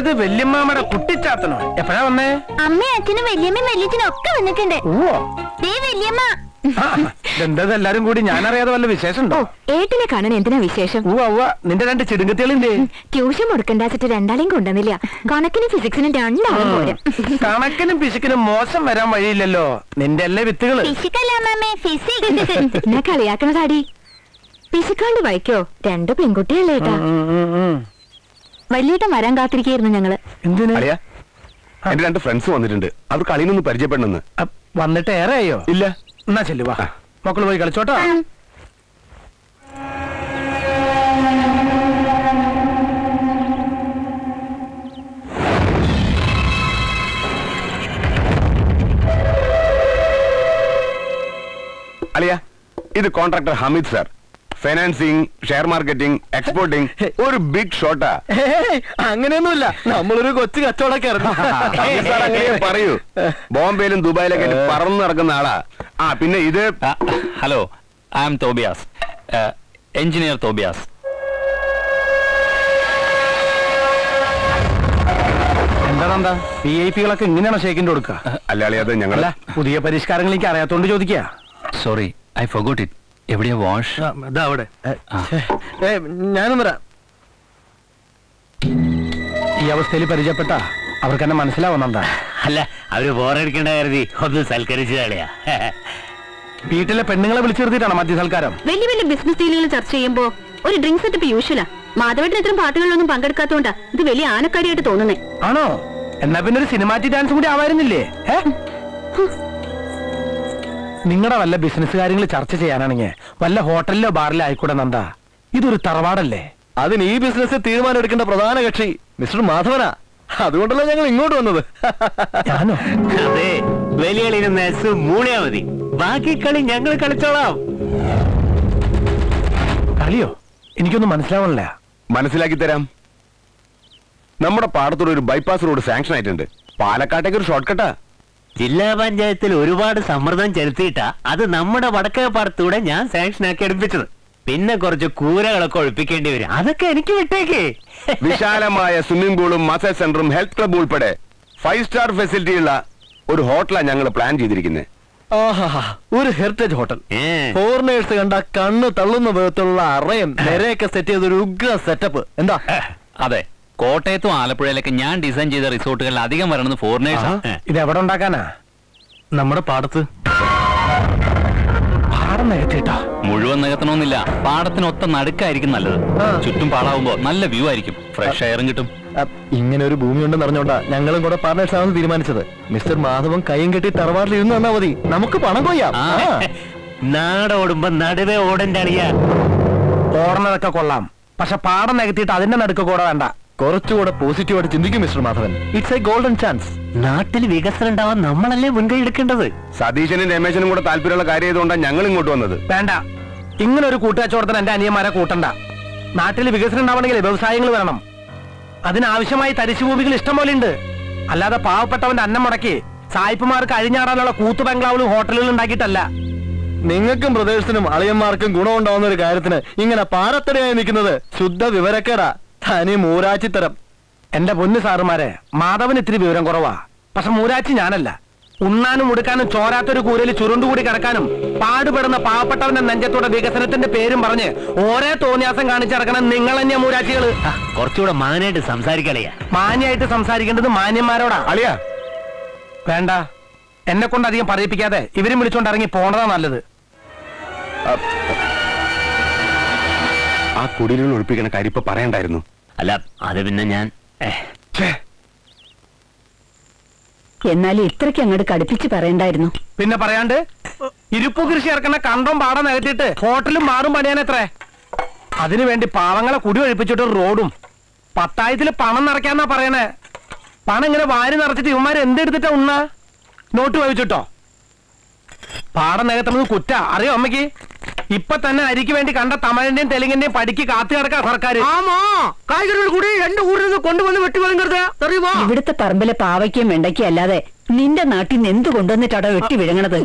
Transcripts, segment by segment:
ഇത് വല്യമ്മാമ്മയുടെ കുട്ടിച്ചാത്തനോ എപ്പോഴാ വന്നേ അമ്മയും അച്ഛനും വല്യമ്മയും വല്യച്ഛനും ഒക്കെ വന്നിട്ടുണ്ട് ഓ ദേ വല്യമ്മ എന്താ എല്ലാരും കൂടി ഞാനറിയാതെ വല്ല വിശേഷം ഉണ്ടോ ഏട്ടിനെ കാണാൻ എന്തിനാ വിശേഷം ഉവ്വ ഉവ്വ നിന്റെ രണ്ട് ചിടുങ്കത്തികളില്ലേ ട്യൂഷൻ കൊടുക്കണ്ടാച്ചിട്ട് രണ്ടാളെയും കൊണ്ടുവന്നില്ല കണക്കിനും ഫിസിക്സിനും രണ്ടാളും പോരാ കണക്കിനും പിശുക്കിനും മോശം വരാൻ വഴിയില്ലല്ലോ നിന്റെ അല്ലേ വിത്തുകള് ഫിസിക്കൽ അമ്മമ്മേ ഫിസിക്സ് എന്നെ കളിയാക്കണതാടി പിശുക്കാണ്ട് വായിക്കോ രണ്ട് പെൺകുട്ടിയല്ലേ ഏട്ടാ ഉം, ഉം, ഉം. വലിയേട്ടൻ വരാൻ കാത്തിരിക്കായിരുന്നു ഞങ്ങള് എന്തിന് അളിയ എന്റെ രണ്ട് ഫ്രണ്ട്സ് വന്നിട്ടുണ്ട് അവർ കളിനൊന്ന് പരിചയപ്പെടണമെന്ന് അ, വന്നിട്ട് ഏറെയോ ഇല്ല എന്നാ ചെല്ലുവാ മക്കള് പോയി കളിച്ചോട്ടോ അളിയ ഇത് contractor Hameed sir financing share marketing exporting ഒരു ബിഗ് ഷോട്ടാ ഏയ്, അങ്ങനെയൊന്നുമില്ല നമ്മളൊരു കൊച്ചു കച്ചവടക്കാരൻ ഹമീദ് സാർ അങ്ങനെ പറയൂ ബോംബെയിലും ദുബായിലൊക്കെ ആയിട്ട് പറന്നു നടക്കുന്ന ആളാ ആ പിന്നെ ഇത് hello I am Tobias engineer Tobias എന്താണെന്താ പി ഐ പികളൊക്കെ ഇങ്ങനെയാണോ ഷേക്കിന്റെ കൊടുക്കുക അല്ല അളിയ അത് ഞങ്ങള് അല്ല പുതിയ പരിഷ്കാരങ്ങൾ എനിക്ക് അറിയാത്തോണ്ട് ചോദിക്കുക സോറി ഐ ഫൊഗോട്ട് ഇറ്റ് എവിടെയാ വാഷ് അവിടെ ആ. ഞാനും വരാം ഈ അവസ്ഥയിൽ പരിചയപ്പെട്ട അവർക്ക് എന്നെ മനസ്സിലാവുന്നുണ്ടാ അല്ല അവര് ബോറടിക്കേണ്ട കരുതി ഒന്ന് സൽക്കരിച്ചതാളിയാ വീട്ടിലെ പെണ്ണുങ്ങളെ വിളിച്ചു നിർത്തിയിട്ടാണ് മധ്യ സൽക്കാരം വലിയ വലിയ ബിസിനസ് ഡീലുകൾ ചർച്ച ചെയ്യുമ്പോ ഒരു ഡ്രിങ്ക് സെറ്റപ്പ് യൂഷ്വലാ മാധവേട്ടൻ ഇത്തരം പാട്ടുകളിലൊന്നും പങ്കെടുക്കാത്തോണ്ടാ ഇത് വലിയ ആനക്കാരിയായിട്ട് തോന്നുന്നേ ആണോ എന്നാ പിന്നെ ഒരു സിനിമാറ്റിക് ഡാൻസും കൂടി ആവായിരുന്നില്ലേ ഏ നിങ്ങളുടെ വല്ല ബിസിനസ് കാര്യങ്ങൾ ചർച്ച ചെയ്യാനാണെങ്കിൽ വല്ല ഹോട്ടലിലോ ബാറിലോ ആയിക്കൂടെ നന്ദ ഇതൊരു തറവാടല്ലേ അതിന് ഈ ബിസിനസ് തീരുമാനം എടുക്കേണ്ട പ്രധാന കക്ഷി മിസ്റ്റർ മാധവനാ അതുകൊണ്ടല്ല ഞങ്ങൾ ഇങ്ങോട്ട് വന്നത് ഞാനോ അതെ വലിയ കളിന് മെസ്സ് മൂളിയാ മതി ബാക്കി കളി ഞങ്ങൾ കളിച്ചോളാം കളിയോ എനിക്കൊന്നും മനസ്സിലാവണില്ല മനസ്സിലാക്കി തരാം നമ്മുടെ പാടത്തൂടെ ഒരു ബൈപ്പാസ് റോഡ് സാങ്ഷൻ ആയിട്ടുണ്ട് പാലക്കാട്ടേക്ക് ഒരു ഷോർട്ട് കട്ടാ ജില്ലാ പഞ്ചായത്തിൽ ഒരുപാട് സമ്മർദ്ദം ചെലുത്തിയിട്ടാ അത് നമ്മുടെ വടക്കേ പാടത്തൂടെ ഞാൻ സാങ്ഷൻ ആക്കി എടുപ്പിച്ചത് പിന്നെ കുറച്ച് കൂരകളൊക്കെ ഒഴിപ്പിക്കേണ്ടി വരും അതൊക്കെ എനിക്ക് വിട്ടേക്കേ വിശാലമായ സ്വിമ്മിംഗ് പൂളും മസാജ് സെന്ററും ഹെൽത്ത് ക്ലബ് ഉൾപ്പെടെ ഫൈവ് സ്റ്റാർ ഫെസിലിറ്റി ഉള്ള ഒരു ഹോട്ടലാണ് ഞങ്ങൾ പ്ലാൻ ചെയ്തിരിക്കുന്നത് ആഹാ ഒരു ഹെറിറ്റേജ് ഹോട്ടൽ ഏ. ഫോറിനേഴ്സ് കണ്ട കണ്ണ് തള്ളുന്ന വിധത്തിലുള്ള അറയും നിരയൊക്കെ സെറ്റ് ചെയ്ത ഒരു ഉഗ്ര സെറ്റപ്പ് എന്താ അതെ കോട്ടയത്തും ആലപ്പുഴയിലൊക്കെ ഞാൻ ഡിസൈൻ ചെയ്ത റിസോർട്ടുകളിൽ അധികം വരണമെന്ന് ഫോറിനേഴ്സ് ഇത് എവിടെ ഉണ്ടാക്കാനാ നമ്മുടെ പാടത്ത് പാടം നികത്തിട്ടോ മുഴുവൻ നികത്തണമെന്നില്ല പാടത്തിനൊത്ത നടുക്കായിരിക്കും നല്ലത് ചുറ്റും പാടാവുമ്പോ നല്ല വ്യൂ ആയിരിക്കും ഫ്രഷ് എയറും കിട്ടും അ, ഇങ്ങനെ ഒരു ഭൂമി ഉണ്ടെന്ന് അറിഞ്ഞോണ്ടാ ഞങ്ങളും കൂടെ പാർട്ട്നേഴ്സ് ആണെന്ന് തീരുമാനിച്ചത് മിസ്റ്റർ മാധവൻ കൈയും കെട്ടി തറവാട്ടിൽ ഇരുന്ന് തന്നാ മതി നമുക്ക് പണം കൊയ്യാം ആ. ആ. നാടോടുമ്പോ നടുവേ ഓടന്റെ അളിയാ ഓടണതൊക്കെ കൊള്ളാം പക്ഷെ പാടം നികത്തിയിട്ട് അതിന്റെ നടുക്ക് കൂടെ വേണ്ട കുറച്ചുകൂടെ പോസിറ്റീവായിട്ട് ചിന്തിക്കും mister Madhavan it's a golden chance നാട്ടിൽ വികസനം ഉണ്ടാവാൻ നമ്മളല്ലേ മുൻകൈ എടുക്കേണ്ടത് സതീശനും രമേശനും കൂടെ താല്പര്യമുള്ള കാര്യം ആയതുകൊണ്ടാണ് ഞങ്ങൾ ഇങ്ങോട്ട് വന്നത് വേണ്ട ഇങ്ങനെ ഒരു കൂട്ടുകച്ചവടത്തിന് എന്റെ അനിയന്മാരെ കൂട്ടണ്ട നാട്ടിൽ വികസനം ഉണ്ടാവണമെങ്കിൽ വ്യവസായങ്ങൾ വരണം അതിനാവശ്യമായി തരിശുഭൂമികൾ ഇഷ്ടം പോലെ ഉണ്ട് അല്ലാതെ പാവപ്പെട്ടവന്റെ അന്നം മുടക്കി സായിപ്പുമാർക്ക് അഴിഞ്ഞാടാനുള്ള കൂത്തു ബംഗ്ലാവുകളും ഹോട്ടലുകളും ഉണ്ടാക്കിയിട്ടല്ല നിങ്ങൾക്കും ബ്രദേഴ്സിനും അളിയന്മാർക്കും ഗുണമുണ്ടാവുന്ന ഒരു കാര്യത്തിന് ഇങ്ങനെ പാറത്തടിയായി നിൽക്കുന്നത് ശുദ്ധ വിവരക്കേടാ തനി മൂരാച്ചിത്തരം എന്റെ പൊന്നു സാറുമാരെ മാധവൻ ഇത്തിരി വിവരം കുറവാ പക്ഷെ മൂരാച്ചി ഞാനല്ല ഉണ്ണാനും ഉടുക്കാനും ചോരാത്തൊരു കൂരയിൽ ചുരുണ്ടുകൂടി കിടക്കാനും പാടുപെടുന്ന പാവപ്പെട്ടവന്റെ നെഞ്ചത്തോടെ വികസനത്തിന്റെ പേരും പറഞ്ഞ് ഓരോ തോന്നിയാസം കാണിച്ചിറക്കണം നിങ്ങൾ തന്നെയാ മൂരാച്ചികള് ആ, കുറച്ചുകൂടെ മാനായിട്ട് സംസാരിക്കളിയാ മാന്യായിട്ട് സംസാരിക്കേണ്ടത് മാന്യന്മാരോടാ അളിയ വേണ്ട എന്നെ കൊണ്ട് അധികം പറയിപ്പിക്കാതെ ഇവരും വിളിച്ചോണ്ട് ഇറങ്ങി പോണതാ നല്ലത് ആ കുടിലുകൾ ഒഴിപ്പിക്കുന്ന കാര്യം ഇപ്പൊ പറയണ്ടായിരുന്നു അല്ല അത് പിന്നെ ഞാൻ ഏ, ഛേ, എന്നാലും ഇത്രയ്ക്ക് അങ്ങോട്ട് കടുപ്പിച്ച് പറയണ്ടായിരുന്നു പിന്നെ പറയാണ്ട് ഇരുപ്പു കൃഷി ഇറക്കുന്ന കണ്ടം പാടം നികത്തിയിട്ട് ഹോട്ടലും മാറും പണിയാനെത്രേ അതിനു വേണ്ടി പാവങ്ങളെ കുടി ഒഴിപ്പിച്ചിട്ട് ഒരു റോഡും പത്തായത്തില് പണം നിറയ്ക്കാന്നാ പറയണേ പണം ഇങ്ങനെ വാരി നിറച്ചിട്ട് ഇവന്മാര് എന്തെടുത്തിട്ടാ ഉണ്ണ നോട്ട് വഹിച്ചിട്ടോ പാടം നികത്തുന്നത് കുറ്റ അറിയോ അമ്മയ്ക്ക് ഇപ്പൊ തന്നെ അരിക്ക് വേണ്ടി കണ്ട തമിഴിന്റെയും തെലുങ്കിന്റെയും പഠിക്ക് കാത്തു കിടക്കാ സർക്കാർ കാய்கறிகள் കൂടി രണ്ട് ഊരിൽ നിന്ന് കൊണ്ടുവന്ന് വെട്ടി വാങ്ങരുത് தெரியுமா ഇവിടുത്തെ പറമ്പിലെ പാവയ്ക്കും വെണ്ടയ്ക്കും അല്ലാതെ നിന്റെ നാട്ടിൽ നിന്ന് എന്ത് കൊണ്ടുവന്നിട്ടാടോ വെട്ടി വിഴങ്ങണത്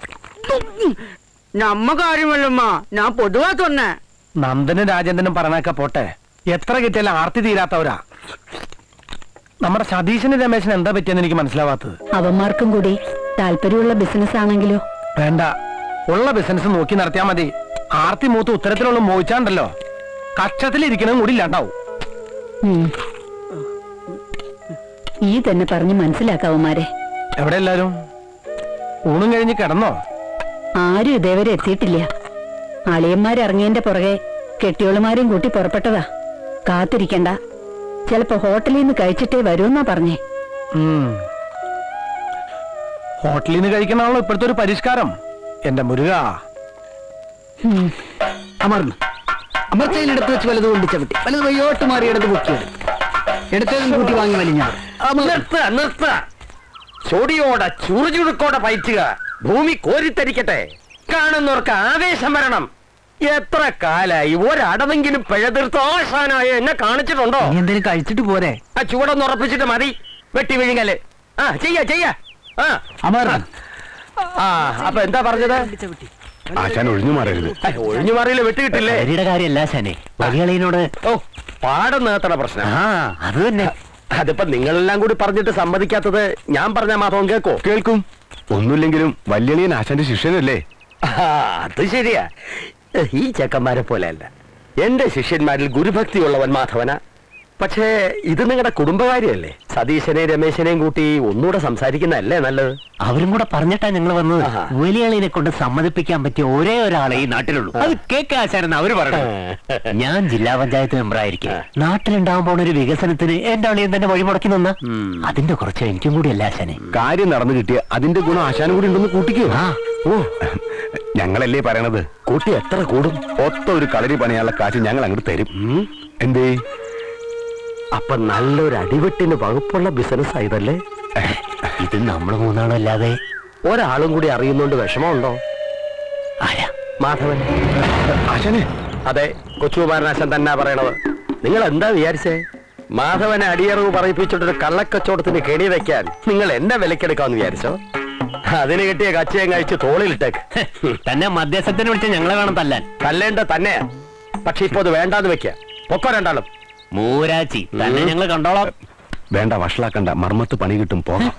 നമ്മ കാര്യമല്ലമ്മ ഞാൻ പൊതുവാ തൊന്നെ നന്ദനും രാജേന്ദ്രനും പറഞ്ഞൊക്കെ പോട്ടെ എത്ര കിട്ടിയാലും ആർത്തി തീരാത്തവരാ നമ്മുടെ സതീശന് രമേശന് എന്താ പറ്റിയെന്ന് എനിക്ക് മനസ്സിലാവാത്തത് അവന്മാർക്കും കൂടി താല്പര്യമുള്ള ബിസിനസ് ആണെങ്കിലോ വേണ്ട ഉള്ള ബിസിനസ് നോക്കി നടത്തിയാ മതി ആർത്തി മൂത്ത് ഉത്തരത്തിലുള്ള മോഹിച്ചാണ്ടല്ലോ കക്ഷത്തിലിരിക്കണം കൂടി ഇല്ലാണ്ടാവും ഉം. ഈ തന്നെ പറഞ്ഞ് മനസ്സിലാക്കാവന്മാരെ എവിടെ എല്ലാരും ഊണും കഴിഞ്ഞ് കിടന്നോ ആരും ഇതേവരെ എത്തിയിട്ടില്ല അളിയന്മാരിറങ്ങിയതിന്റെ പുറകെ കെട്ടിയോളുമാരെയും കൂട്ടി പുറപ്പെട്ടതാ കാത്തിരിക്കണ്ട ചിലപ്പോ ഹോട്ടലിൽ നിന്ന് കഴിച്ചിട്ടേ വരൂന്നാ പറഞ്ഞേ ഉം. ഹോട്ടലിൽ നിന്ന് കഴിക്കണമല്ലോ ഇപ്പോഴത്തെ ഒരു പരിഷ്കാരം എന്റെ മുരുക ഉം. അമർന്നു അമർച്ചയിൽ എടുത്ത് വെച്ച് വലത് കൊണ്ട് ചവിട്ടി വലത് വയ്യോട്ട് മാറി ഇടത് പൊക്കിയത് എടുത്തതും കൂട്ടി വാങ്ങി വലിഞ്ഞത് നിർത്ത നിർത്ത ചൊടിയോടെ ചുറുചുറുക്കോടെ പയറ്റുക ഭൂമി കോരിത്തരിക്കട്ടെ കാണുന്നവർക്ക് ആവേശം വരണം എത്ര കാലായി ഒരടവെങ്കിലും പിഴതീർത്ത് ആശാനായ എന്നെ കാണിച്ചിട്ടുണ്ടോ നീ എന്തേലും കഴിച്ചിട്ട് പോരെ ആ ചുവടൊന്ന് ഉറപ്പിച്ചിട്ട് മതി വെട്ടി വിഴുങ്ങല് ആ ചെയ്യാ ചെയ്യാ ആ അമർന്നു ആ അപ്പൊ എന്താ പറഞ്ഞത് ആശാൻ ഒഴിഞ്ഞു മാറരുത് ഐ, ഒഴിഞ്ഞു മാറിയില്ല വെട്ടി കിട്ടില്ലേ ലഹരിയുടെ കാര്യമല്ല ശനെ വലിയളീനോട് ഓ പാടം നേത്തണ പ്രശ്നം ആ അത് തന്നെ അതിപ്പോ നിങ്ങളെല്ലാം കൂടി പറഞ്ഞിട്ട് സമ്മതിക്കാത്തത് ഞാൻ പറഞ്ഞ മാത്രം കേക്കോ കേൾക്കും ഒന്നുമില്ലെങ്കിലും വല്യളിയൻ ആശാന്റെ ശിഷ്യനല്ലേ ആ, അത് ശരിയാ ഈ ചെക്കന്മാരെ പോലെയല്ല എന്റെ ശിഷ്യന്മാരിൽ ഗുരുഭക്തിയുള്ളവൻ മാധവന പക്ഷേ ഇത് നിങ്ങളുടെ കുടുംബകാര്യമല്ലേ സതീശനെയും രമേശനെയും കൂട്ടി ഒന്നുകൂടെ സംസാരിക്കുന്നതല്ലേ നല്ലത് അവരും കൂടെ പറഞ്ഞിട്ടാ ഞങ്ങൾ വന്നത് ആഹാ. വലിയളീനെ കൊണ്ട് സമ്മതിപ്പിക്കാൻ പറ്റിയ ഒരേ ഒരാളെ ഈ നാട്ടിലുള്ളൂ അത് കെ കെ ആശാനെന്ന് അവര് പറഞ്ഞു ഞാൻ ജില്ലാ പഞ്ചായത്ത് മെമ്പറായിരിക്കും നാട്ടിലുണ്ടാവാൻ പോണ ഒരു വികസനത്തിന് എന്റെ അളിയൻ തന്നെ വഴിമുടക്കി നിന്ന അതിന്റെ കുറച്ച് എനിക്കും കൂടി അല്ല ആശാനെ കാര്യം നടന്നു കിട്ടിയ അതിന്റെ ഗുണം ആശാനും കൂടി ഉണ്ടെന്ന് കൂട്ടിക്കോ ആ. ഓ ഞങ്ങളല്ലേ പറയണത് കൂട്ടി എത്ര കൂടും ഒത്ത ഒരു കളരി പണിയാനുള്ള കാശ് ഞങ്ങൾ അങ്ങോട്ട് തരും ഉം? എന്തേ അപ്പൊ നല്ലൊരു അടിവെട്ടിന് വകുപ്പുള്ള ബിസിനസ് ആയതല്ലേ ഇത് നമ്മൾ മൂന്നാളും അല്ലാതെ ഒരാളും കൂടി അറിയുന്നോണ്ട് വിഷമമുണ്ടോ ആരാ മാധവൻ ആശാനെ അതെ കൊച്ചുകുമാരനാശൻ തന്നെ പറയണത് നിങ്ങൾ എന്താ വിചാരിച്ചേ മാധവനെ അടിയറവ് പറയിപ്പിച്ചിട്ടൊരു കള്ളക്കച്ചവടത്തിന് കെണി വെക്കാൻ നിങ്ങൾ എന്നെ വിലക്കെടുക്കാന്ന് വിചാരിച്ചോ അതിന് കിട്ടിയ കച്ചയം കഴിച്ച് തോളിലിട്ടേക്ക് തന്നെ മധ്യസ്ഥത്തിന് വിളിച്ച ഞങ്ങളെ വേണം തല്ലാൻ തല്ലേണ്ട തന്നെ പക്ഷെ ഇപ്പൊ അത് വേണ്ടാന്ന് വെക്ക പൊക്കോ രണ്ടാളും മൂരാച്ചി തന്നെ ഞങ്ങൾ കണ്ടോളാം വേണ്ട വഷളാക്കണ്ട മർമ്മത്ത് പണി കിട്ടും പോകാം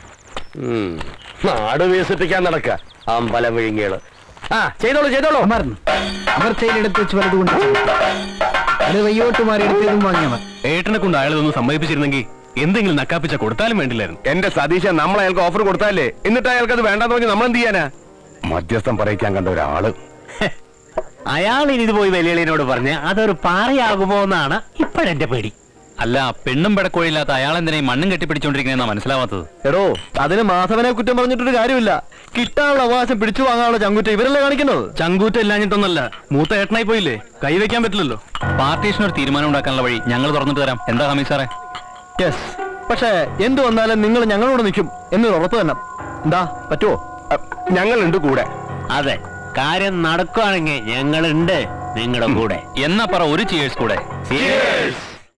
ഉം. നാട് വികസിപ്പിക്കാൻ നടക്ക അമ്പലം വിഴുങ്ങികള് ആ ചെയ്തോളൂ ചെയ്തോളൂ അമർന്നു അമർച്ചയിൽ എടുത്ത് വെച്ച് വലത് കൊണ്ട് ചവിട്ടി വലത് വയ്യോട്ട് മാറി എടുത്തതും വാങ്ങിയ മതി ഏട്ടനെ കൊണ്ട് അയാളതൊന്ന് സമ്മതിപ്പിച്ചിരുന്നെങ്കിൽ എന്തെങ്കിലും നക്കാപ്പിച്ച കൊടുത്താലും വേണ്ടില്ലായിരുന്നു എന്റെ സതീശ നമ്മൾ അയാൾക്ക് ഓഫർ കൊടുത്താലേ എന്നിട്ട് അയാൾക്ക് അത് വേണ്ടാന്ന് പറഞ്ഞ് നമ്മൾ എന്ത് ചെയ്യാനാ മധ്യസ്ഥം പറയിക്കാൻ കണ്ട ഒരാള് അയാൾ ഇനി ഇത് പോയി വലിയളിനോട് പറഞ്ഞ് അതൊരു പാറയാകുമോ എന്നാണ് ഇപ്പോഴെന്റെ പേടി അല്ല പെണ്ണും പെടക്കോഴില്ലാത്ത അയാൾ എന്തിനാ ഈ മണ്ണും കെട്ടിപ്പിടിച്ചോണ്ടിരിക്കുന്നതെന്നാ മനസ്സിലാവാത്തത് എടോ അതിന് മാധവനെ കുറ്റം പറഞ്ഞിട്ടൊരു കാര്യമില്ല കിട്ടാനുള്ള അവകാശം പിടിച്ചു വാങ്ങാനുള്ള ചങ്കുറ്റ ഇവരല്ലേ കാണിക്കുന്നത് ചങ്കൂറ്റ ഇല്ലാഞ്ഞിട്ടൊന്നല്ല മൂത്ത ഏട്ടനായി പോയില്ലേ കൈവയ്ക്കാൻ പറ്റില്ലല്ലോ പാർട്ടീഷന് ഒരു തീരുമാനം ഉണ്ടാക്കാനുള്ള വഴി ഞങ്ങൾ തുറന്നിട്ട് തരാം എന്താ ഹമീദ് സാറേ യെസ് പക്ഷേ എന്ത് വന്നാലും നിങ്ങൾ ഞങ്ങളോട് നിൽക്കും എന്നൊരു ഉറപ്പ് തന്നെ എന്താ പറ്റുമോ ഞങ്ങളുണ്ട് കൂടെ അതെ കാര്യം നടക്കുകയാണെങ്കിൽ ഞങ്ങളുണ്ട് നിങ്ങളുടെ കൂടെ എന്നാ പറ ഒരു ചിയേഴ്സ് കൂടെ